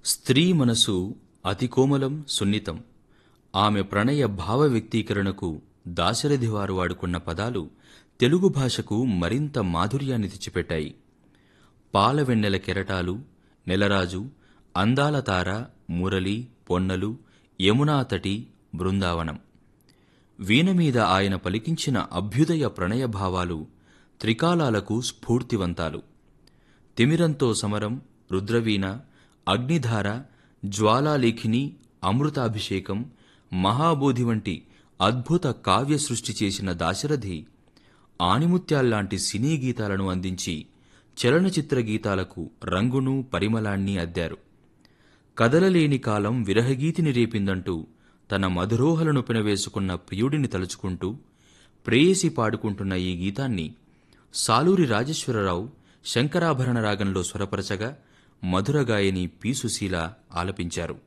స్త్రీ మనసు అతి కోమలం సున్నితం ఆమె ప్రణయ భావ వ్యక్తీకరణకు దాశరథి వారు వాడుకున్న పదాలు తెలుగు భాషకు మరింత మాధుర్యాన్ని తెచ్చిపెట్టాయి పాలవెన్నెల కెరటాలు నెలరాజు అందాల తార మురళి పొన్నలు యమునా తటి బృందావనం వీణ మీద ఆయన పలికించిన అభ్యుదయ ప్రణయ భావాలు త్రికాలాలకు స్ఫూర్తివంతాలు తిమిరంతో సమరం రుద్రవీణ అగ్నిధార జ్వాలాలేఖిని అమృతాభిషేకం మహాబోధి వంటి అద్భుత కావ్య సృష్టి చేసిన దాశరథి ఆణిముత్యాల్లాంటి సినీ గీతాలను అందించి చలనచిత్ర గీతాలకు రంగును పరిమళాన్ని అద్దారు కదలలేని కాలం విరహగీతిని రేపిందంటూ తన మధురోహలను పినవేసుకున్న ప్రియుడిని తలుచుకుంటూ ప్రేయసి పాడుకుంటున్న ఈ గీతాన్ని సాలూరి రాజేశ్వరరావు శంకరాభరణ రాగంలో స్వరపరచగా మధురగాయని పి సుశీల ఆలపించారు